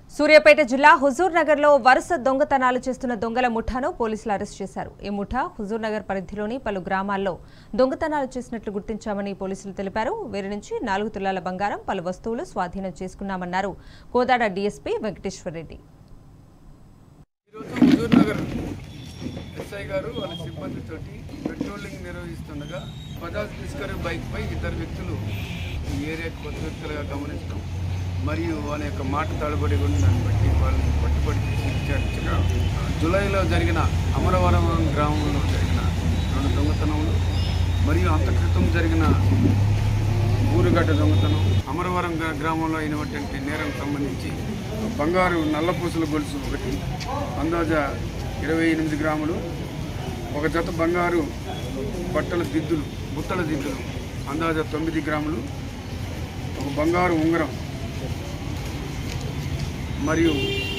సూర్యాపేట జిల్లా హుజూర్ నగర్ లో వరుస దొంగతనాలు చేస్తున్న దొంగల ముఠాను పోలీసులు అరెస్ట్ చేశారు ఈ ముఠా హుజూర్ నగర్ పరిధిలోని పలు గ్రామాల్లో దొంగతనాలు చేసినట్లు గుర్తించామని పోలీసులు తెలిపారు వీరి నుంచి నాలుగు తులాల బంగారం పలు వస్తువులు స్వాధీనం చేసుకున్నామన్నారు కోదాడ డీఎస్పీ వెంకటేశ్వర్ రెడ్డి ఈరోజు హుజూర్ నగర్ ఎస్ఐ గారు వాళ్ళ సిబ్బందితోటి పెట్రోలింగ్ నిర్వహిస్తుండగా బజాజ్ డిస్కవరీ బైక్పై ఇద్దరు వ్యక్తులు ఈ ఏరియాకి కొత్త వ్యక్తులుగా గమనించడం మరియు వాళ్ళ యొక్క మాట తడబడి ఉన్న దాన్ని బట్టి వాళ్ళని పట్టుబడి చేసి విచారించగా జూలైలో జరిగిన అమరవరం గ్రామంలో జరిగిన రెండు దొంగతనములు మరియు అంత క్రితం జరిగిన ఊరుగడ్డ దొంగతనం అమరవరం గ్రా- గ్రామంలో అయినటువంటి నేరం సంబంధించి బంగారు నల్లపూసల గొలుసు ఒకటి అందాజ ఇరవై ఎనిమిది గ్రాములు ఒక జత బంగారు బట్టల దిద్దులు బుట్టల దిద్దులు అందాజ తొమ్మిది గ్రాములు ఒక బంగారు ఉంగరం మరియు